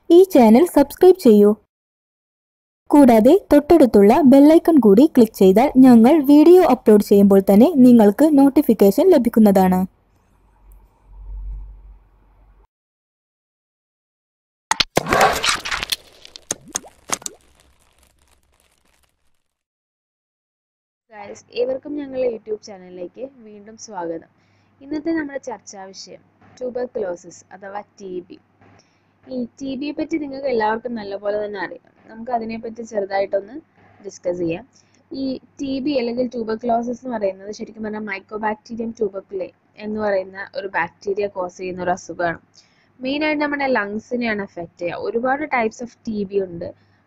ഈ channel subscribe ചെയ്യൂ കൂടാതെ തൊട്ടടുത്തുള്ള ബെല്ലൈക്കൺ കൂടി ക്ലിക്ക് ചെയ്താൽ ഞങ്ങൾ വീഡിയോ അപ്ലോഡ് ചെയ്യുമ്പോൾ തന്നെ നിങ്ങൾക്ക് നോട്ടിഫിക്കേഷൻ ലഭിക്കുന്നതാണ് ഗൈസ് ഏവർക്കും ഞങ്ങളുടെ യൂട്യൂബ് ചാനലിലേക്ക് വീണ്ടും സ്വാഗതം ഇന്നത്തെ നമ്മുടെ ചർച്ചാ വിഷയം ട്യൂബർക്ലോസിസ് അഥവാ ടി ബി ഈ ടി ബിയെ പറ്റി നിങ്ങൾക്ക് എല്ലാവർക്കും നല്ലപോലെ തന്നെ അറിയാം നമുക്ക് അതിനെപ്പറ്റി ചെറുതായിട്ടൊന്ന് ഡിസ്കസ് ചെയ്യാം ഈ ടി ബി അല്ലെങ്കിൽ ട്യൂബർക്ലോസിസ് എന്ന് പറയുന്നത് ശരിക്കും പറഞ്ഞാൽ മൈക്കോബാക്ടീരിയം ട്യൂബർക്കുലേ എന്ന് പറയുന്ന ഒരു ബാക്ടീരിയ കോസ് ചെയ്യുന്ന ഒരു അസുഖമാണ് മെയിനായിട്ട് നമ്മുടെ ലങ്സിനെയാണ് എഫക്റ്റ് ചെയ്യുക ഒരുപാട് ടൈപ്സ് ഓഫ് ടി ബി ഉണ്ട്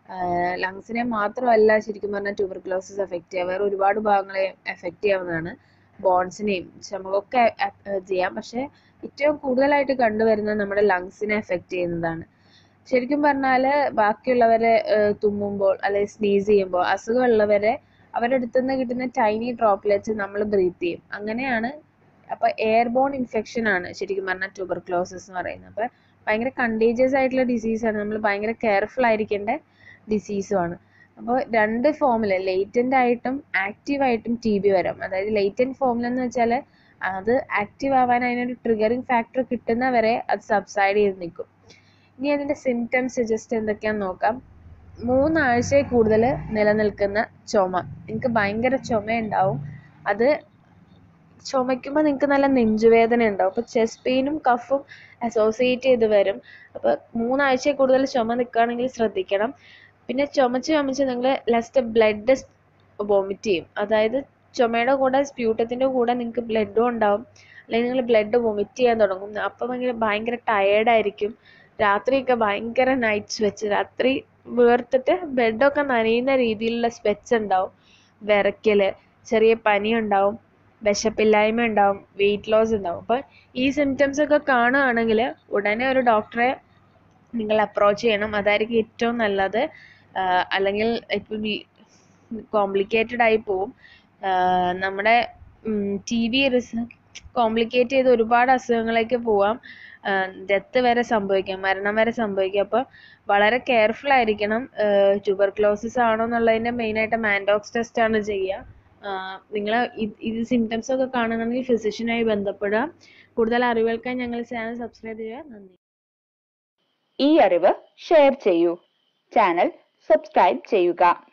ലങ്സിനെ മാത്രമല്ല ശരിക്കും പറഞ്ഞാൽ ട്യൂബർക്ലോസിസ് എഫക്റ്റ് ചെയ്യുക വേറെ ഒരുപാട് ഭാഗങ്ങളെ എഫക്റ്റ് ചെയ്യാവുന്നതാണ് ബോൺസിനെയും ചുമകൊക്കെ ചെയ്യാം പക്ഷെ ഏറ്റവും കൂടുതലായിട്ട് കണ്ടുവരുന്നത് നമ്മുടെ ലങ്സിനെ എഫക്റ്റ് ചെയ്യുന്നതാണ് ശരിക്കും പറഞ്ഞാൽ ബാക്കിയുള്ളവരെ തുമ്മുമ്പോൾ അല്ലെങ്കിൽ സ്നീസ് ചെയ്യുമ്പോൾ അസുഖമുള്ളവരെ അവരുടെ അടുത്ത് നിന്ന് കിട്ടുന്ന ടൈനി ഡ്രോപ്ലെറ്റ്സ് നമ്മൾ ബ്രീത്ത് ചെയ്യും അങ്ങനെയാണ് അപ്പോൾ എയർബോൺ ഇൻഫെക്ഷൻ ആണ് ശരിക്കും പറഞ്ഞാൽ ട്യൂബർക്ലോസിസ് എന്ന് പറയുന്നത് അപ്പോൾ ഭയങ്കര കണ്ടീജിയസ് ആയിട്ടുള്ള ഡിസീസാണ് നമ്മൾ ഭയങ്കര കെയർഫുൾ ആയിരിക്കേണ്ട ഡിസീസുമാണ് അപ്പോൾ രണ്ട് ഫോമിൽ ലേറ്റൻ്റ് ആയിട്ടും ആക്റ്റീവ് ആയിട്ടും ടി ബി വരാം അതായത് ലേറ്റൻറ്റ് ഫോമിലെന്ന് വെച്ചാൽ അത് ആക്റ്റീവ് ആവാൻ അതിനൊരു ട്രിഗറിങ് ഫാക്ടർ കിട്ടുന്നവരെ അത് സബ്സൈഡ് ചെയ്ത് നിൽക്കും ഇനി അതിൻ്റെ സിംറ്റംസ് ജസ്റ്റ് എന്തൊക്കെയാണെന്ന് നോക്കാം മൂന്നാഴ്ചയിൽ കൂടുതൽ നിലനിൽക്കുന്ന ചുമ നിങ്ങൾക്ക് ഭയങ്കര ചുമ ഉണ്ടാവും അത് ചുമയ്ക്കുമ്പോൾ നിങ്ങൾക്ക് നല്ല നെഞ്ചുവേദന ഉണ്ടാവും അപ്പോൾ ചെസ്റ്റ് പെയിനും കഫും അസോസിയേറ്റ് ചെയ്ത് വരും അപ്പോൾ മൂന്നാഴ്ചയിൽ കൂടുതൽ ചുമ നിൽക്കുകയാണെങ്കിൽ ശ്രദ്ധിക്കണം പിന്നെ ചുമച്ച് ചുമച്ച് നിങ്ങൾ ലാസ്റ്റ് ബ്ലഡ് വോമിറ്റ് ചെയ്യും അതായത് ചുമയുടെ കൂടെ സ്പ്യൂട്ടത്തിൻ്റെ കൂടെ നിങ്ങൾക്ക് ബ്ലഡും ഉണ്ടാവും അല്ലെങ്കിൽ നിങ്ങൾ ബ്ലഡ് വൊമിറ്റ് ചെയ്യാൻ തുടങ്ങും അപ്പോൾ ഭയങ്കര ഭയങ്കര ടയേർഡായിരിക്കും രാത്രിയൊക്കെ ഭയങ്കര നൈറ്റ് സ്വെച്ച് രാത്രി വേർത്തിട്ട് ബെഡൊക്കെ നനയുന്ന രീതിയിലുള്ള സ്വെച്ച് ഉണ്ടാവും വിറയ്ക്കൽ ചെറിയ പനി ഉണ്ടാവും വിശപ്പില്ലായ്മ ഉണ്ടാവും വെയിറ്റ് ലോസ് ഉണ്ടാവും അപ്പോൾ ഈ സിംറ്റംസ് ഒക്കെ കാണുകയാണെങ്കിൽ ഉടനെ ഒരു ഡോക്ടറെ നിങ്ങൾ അപ്രോച്ച് ചെയ്യണം അതായിരിക്കും ഏറ്റവും നല്ലത് അല്ലെങ്കിൽ ഇറ്റ് വിൽ ബി കോംപ്ലിക്കേറ്റഡ് ആയി പോവും നമ്മുടെ ടി ബി കോംപ്ലിക്കേറ്റ് ചെയ്ത് ഒരുപാട് അസുഖങ്ങളിലേക്ക് പോവാം ഡെത്ത് വരെ സംഭവിക്കാം മരണം വരെ സംഭവിക്കാം അപ്പോൾ വളരെ കെയർഫുൾ ആയിരിക്കണം ട്യൂബർക്ലോസിസ് ആണോ എന്നുള്ളതിൻ്റെ മെയിനായിട്ട് മാൻഡോക്സ് ടെസ്റ്റ് ആണ് ചെയ്യുക നിങ്ങൾ ഇത് സിംറ്റംസ് ഒക്കെ കാണുകയാണെങ്കിൽ ഫിസിഷ്യനുമായി ബന്ധപ്പെടുക കൂടുതൽ അറിവുകൾക്കായി ഞങ്ങൾ ചാനൽ സബ്സ്ക്രൈബ് ചെയ്യുക നന്ദി ഈ അറിവ് ഷെയർ ചെയ്യൂ ചാനൽ സബ്സ്ക്രൈബ് ചെയ്യുക